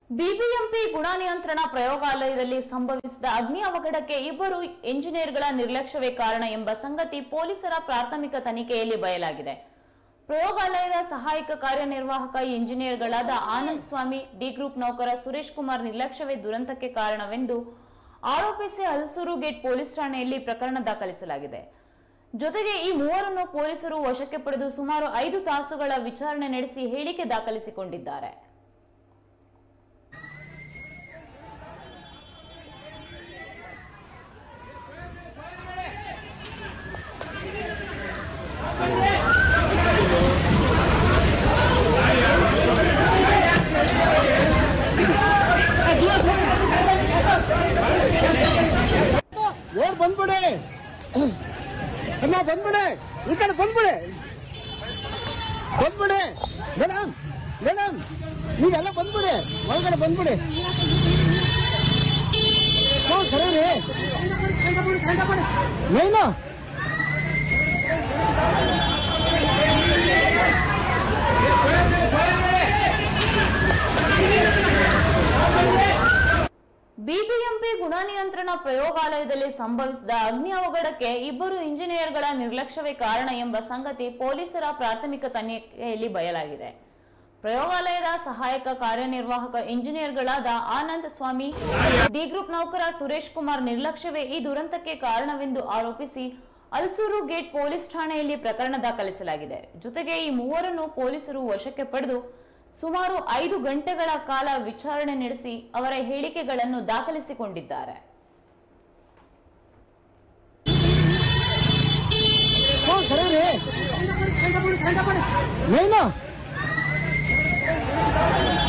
BBMP ಗುಣ ನಿಯಂತ್ರಣ ಪ್ರಯೋಗಾಲಯದಲ್ಲಿ ಸಂಭವಿಸಿದ ಅಗ್ನಿ ಅವಘಡಕ್ಕೆ ಇಬ್ಬರು ಎಂಜಿನಿಯರ್ಗಳ ನಿರ್ಲಕ್ಷ್ಯವೇ ಕಾರಣ ಎಂಬ ಸಂಗತಿ ಪೊಲೀಸರ ಪ್ರಾಥಮಿಕ ತನಿಖೆಯಲ್ಲಿ ಬಯಲಾಗಿದೆ ಪ್ರಯೋಗಾಲಯದ ಸಹಾಯಕ ಕಾರ್ಯನಿರ್ವಾಹಕ ಇಂಜಿನಿಯರ್ಗಳಾದ ಆನಂದ್ ಸ್ವಾಮಿ ಡಿ ಗ್ರೂಪ್ ನೌಕರ ಸುರೇಶ್ ಕುಮಾರ್ ನಿರ್ಲಕ್ಷ್ಯವೇ ದುರಂತಕ್ಕೆ ಕಾರಣವೆಂದು ಆರೋಪಿಸಿ ಹಲಸೂರು ಗೇಟ್ ಪೊಲೀಸ್ ಠಾಣೆಯಲ್ಲಿ ಪ್ರಕರಣ ದಾಖಲಿಸಲಾಗಿದೆ ಜೊತೆಗೆ ಈ ಮೂವರನ್ನು ಪೊಲೀಸರು ವಶಕ್ಕೆ ಪಡೆದು ಸುಮಾರು ಐದು ತಾಸುಗಳ ವಿಚಾರಣೆ ನಡೆಸಿ ಹೇಳಿಕೆ ದಾಖಲಿಸಿಕೊಂಡಿದ್ದಾರೆ ಓಡ್ ಬಂದ್ಬಿಡಿ ಅಮ್ಮ ಬಂದ್ಬಿಡಿ ಈ ಕಡೆ ಬಂದ್ಬಿಡಿ ಬಂದ್ಬಿಡಿ ಮೇಡಮ್ ಮೇಡಮ್ ನೀವೆಲ್ಲ ಬಂದ್ಬಿಡಿ ಒಳಗಡೆ ಬಂದ್ಬಿಡಿ ಹ್ಞೂ ಸರಿ ರೀ ಏನು ಬಿಬಿಎಂಪಿ ಗುಣ ನಿಯಂತ್ರಣ ಪ್ರಯೋಗಾಲಯದಲ್ಲಿ ಸಂಭವಿಸಿದ ಅಗ್ನಿ ಅವಘಡಕ್ಕೆ ಇಬ್ಬರು ಇಂಜಿನಿಯರ್ಗಳ ನಿರ್ಲಕ್ಷ್ಯವೇ ಕಾರಣ ಎಂಬ ಸಂಗತಿ ಪೊಲೀಸರ ಪ್ರಾಥಮಿಕ ತನಿಖೆಯಲ್ಲಿ ಬಯಲಾಗಿದೆ ಪ್ರಯೋಗಾಲಯದ ಸಹಾಯಕ ಕಾರ್ಯನಿರ್ವಾಹಕ ಇಂಜಿನಿಯರ್ಗಳಾದ ಆನಂದ್ ಸ್ವಾಮಿ ಡಿ ಗ್ರೂಪ್ ನೌಕರ ಸುರೇಶ್ ಕುಮಾರ್ ನಿರ್ಲಕ್ಷ್ಯವೇ ಈ ದುರಂತಕ್ಕೆ ಕಾರಣವೆಂದು ಆರೋಪಿಸಿ ಅಲ್ಸೂರು ಗೇಟ್ ಪೊಲೀಸ್ ಠಾಣೆಯಲ್ಲಿ ಪ್ರಕರಣ ದಾಖಲಿಸಲಾಗಿದೆ ಜೊತೆಗೆ ಈ ಮೂವರನ್ನು ಪೊಲೀಸರು ವಶಕ್ಕೆ ಪಡೆದು ಸುಮಾರು ಐದು ಗಂಟೆಗಳ ಕಾಲ ವಿಚಾರಣೆ ನಡೆಸಿ ಅವರ ಹೇಳಿಕೆಗಳನ್ನು ದಾಖಲಿಸಿಕೊಂಡಿದ್ದಾರೆ ಹ್ಞೂ ಸರಿ ರೀ ಏನು